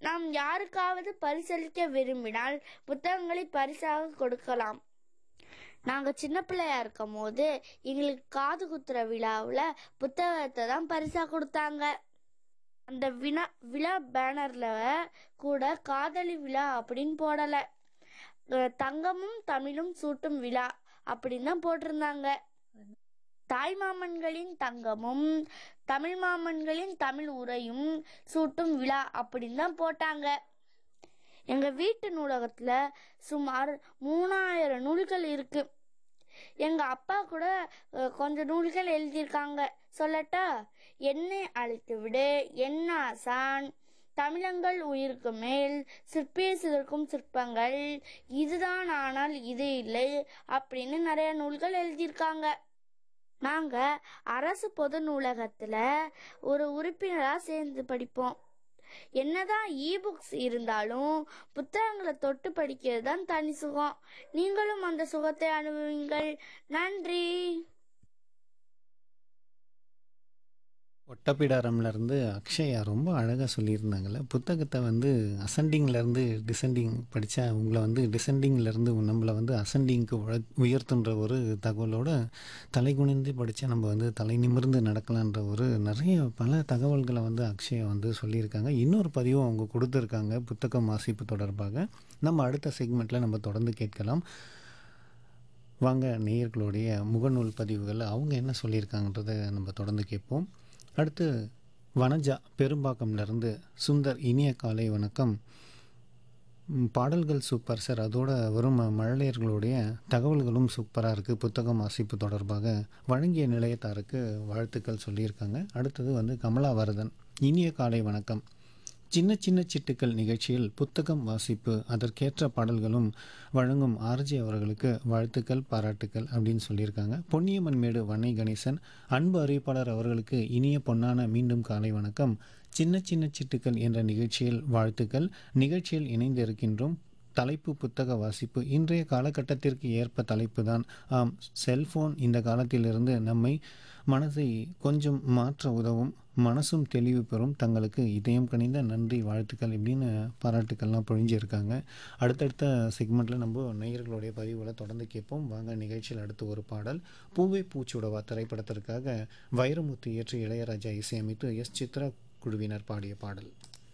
நாம் யாருக்காவது பரிசளிக்க விரும்பினால் புத்தகங்களை பரிசாக கொடுக்கலாம் நாங்க சின்ன பிள்ளையா இருக்கும் போது எங்களுக்கு காது குத்துற விழாவுல புத்தகத்தை தான் பரிசா கொடுத்தாங்க அந்த வினா விழா பேனர்ல கூட காதலி விழா அப்படின்னு போடல அஹ் தங்கமும் தமிழும் சூட்டும் விழா அப்படின்னு தான் போட்டிருந்தாங்க தாய் மாமன்களின் தங்கமும் தமிழ் மாமன்களின் தமிழ் உரையும் சூட்டும் விழா அப்படின்னு தான் போட்டாங்க எங்க வீட்டு நூலகத்துல சுமார் மூணாயிரம் நூல்கள் இருக்கு எங்க அப்பா கூட அஹ், கொஞ்சம் நூல்கள் எழுதியிருக்காங்க சொல்லட்டா என்னை அழைத்து விடு என்ன ஆசான் தமிழங்கள் உயிருக்கு மேல் சிற்பிய சிதற்கும் சிற்பங்கள் இதுதான் ஆனால் இது இல்லை அப்படின்னு நிறைய நூல்கள் எழுதியிருக்காங்க நாங்க அரசு பொது நூலகத்துல ஒரு உறுப்பினரா சேர்ந்து படிப்போம் என்னதான் இ புக்ஸ் இருந்தாலும் புத்தகங்களை தொட்டு படிக்கிறது தான் தனி சுகம் நீங்களும் அந்த சுகத்தை அனுபவிங்கள் நன்றி ஒட்டப்பிடாரம்லேருந்து அக்ஷயா ரொம்ப அழகாக சொல்லியிருந்தாங்கல்ல புத்தகத்தை வந்து அசெண்டிங்லேருந்து டிசெண்டிங் படித்தா உங்களை வந்து டிசெண்டிங்லேருந்து நம்மளை வந்து அசெண்டிங்க்கு உயர்த்துன்ற ஒரு தகவலோட தலை குனிந்து படித்தா நம்ம வந்து தலை நிமிர்ந்து நடக்கலான்ற ஒரு நிறைய பல தகவல்களை வந்து அக்ஷயா வந்து சொல்லியிருக்காங்க இன்னொரு பதிவும் அவங்க கொடுத்துருக்காங்க புத்தகம் வாசிப்பு தொடர்பாக நம்ம அடுத்த செக்மெண்ட்டில் நம்ம தொடர்ந்து கேட்கலாம் வாங்க நேயர்களுடைய முகநூல் பதிவுகள் அவங்க என்ன சொல்லியிருக்காங்கன்றதை நம்ம தொடர்ந்து கேட்போம் அடுத்து வனஜா பெரும்பாக்கம்லேருந்து சுந்தர் இனிய காலை வணக்கம் ம், பாடல்கள் சூப்பர் சார் அதோட வரும் மழலையர்களுடைய தகவல்களும் சூப்பராக இருக்குது புத்தகம் வாசிப்பு தொடர்பாக வழங்கிய நிலையத்தாருக்கு வாழ்த்துக்கள் சொல்லியிருக்காங்க அடுத்தது வந்து கமலாவரதன் இனிய காலை வணக்கம் சின்ன சின்ன சிட்டுக்கள் நிகழ்ச்சியில் புத்தகம் வாசிப்பு அதற்கேற்ற பாடல்களும் வழங்கும் ஆர்ஜி அவர்களுக்கு வாழ்த்துக்கள் பாராட்டுக்கள் அப்படின்னு சொல்லியிருக்காங்க பொன்னியம்மன் மேடு வன்னை கணேசன் அன்பு அறிவிப்பாளர் அவர்களுக்கு இனிய பொன்னான மீண்டும் காலை வணக்கம் சின்ன சின்ன சிட்டுக்கள் என்ற நிகழ்ச்சியில் வாழ்த்துக்கள் நிகழ்ச்சியில் இணைந்து இருக்கின்றோம் தலைப்பு புத்தக வாசிப்பு இன்றைய காலகட்டத்திற்கு ஏற்ப தலைப்பு தான் ஆம் செல்போன் இந்த காலத்திலிருந்து நம்மை மனதை கொஞ்சம் மாற்ற உதவும் மனசும் தெளிவு பெறும் தங்களுக்கு இதயம் கனிந்த நன்றி வாழ்த்துக்கள் இப்படின்னு பாராட்டுக்கள்லாம் பொழிஞ்சிருக்காங்க அடுத்தடுத்த செக்மெண்ட்டில் நம்ம நேயர்களுடைய பதிவுகளை தொடர்ந்து கேட்போம் வாங்க நிகழ்ச்சியில் அடுத்து ஒரு பாடல் பூவே பூச்சுடவா திரைப்படத்திற்காக வைரமுத்து இயற்றி இளையராஜா இசையமைத்து எஸ் சித்ரா குழுவினர் பாடிய பாடல்